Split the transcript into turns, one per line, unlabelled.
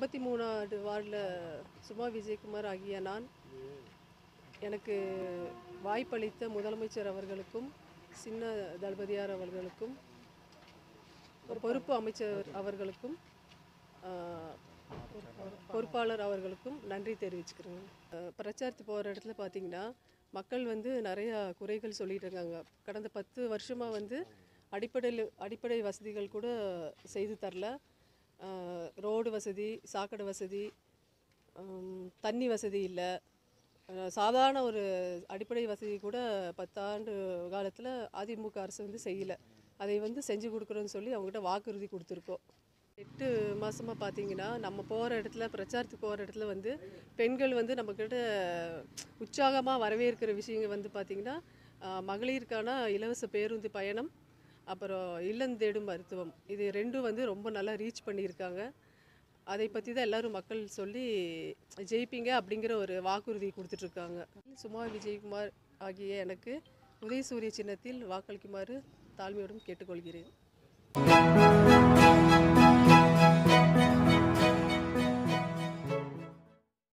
ஐம்பத்தி மூணாவது வார்டில் சுமா விஜயகுமார் ஆகிய நான் எனக்கு வாய்ப்பளித்த முதலமைச்சர் அவர்களுக்கும் சின்ன தளபதியார் அவர்களுக்கும் பொறுப்பு அமைச்சர் அவர்களுக்கும் ஆஹ், பொறுப்பாளர் அவர்களுக்கும் நன்றி தெரிவிச்சுக்கிறேங்க ஆஹ், பிரச்சாரத்து போகிற இடத்துல பார்த்தீங்கன்னா மக்கள் வந்து நிறையா குறைகள் சொல்லிட்டு இருக்காங்க கடந்த பத்து வருஷமாக வந்து அடிப்படையில் அடிப்படை வசதிகள் கூட செய்து தரல ஆஹ், ரோடு வசதி சாக்கடை வசதி ஆம், தண்ணி வசதி இல்லை சாதாரண ஒரு அடிப்படை வசதி கூட பத்தாண்டு காலத்தில் அதிமுக அரசு வந்து செய்யலை அதை வந்து செஞ்சு கொடுக்குறோன்னு சொல்லி அவங்ககிட்ட வாக்குறுதி கொடுத்துருக்கோம் எட்டு மாதமாக பார்த்தீங்கன்னா நம்ம போகிற இடத்துல பிரச்சாரத்துக்கு போகிற இடத்துல வந்து பெண்கள் வந்து நம்மக்கிட்ட உற்சாகமாக வரவேற்கிற விஷயங்கள் வந்து பார்த்திங்கன்னா ஆஹ், மகளிருக்கான இலவச பேருந்து பயணம் அப்புறம் இல்லம் தேடும் மருத்துவம் இது ரெண்டும் வந்து ரொம்ப நல்லா ரீச் பண்ணியிருக்காங்க அதை பற்றி தான் எல்லாரும் மக்கள் சொல்லி ஜெயிப்பீங்க அப்படிங்கிற ஒரு வாக்குறுதி கொடுத்துட்ருக்காங்க சுமா விஜயகுமார் ஆகிய எனக்கு உதயசூரிய சின்னத்தில் வாக்களிக்குமாறு தாழ்மையுடன் கேட்டுக்கொள்கிறேன்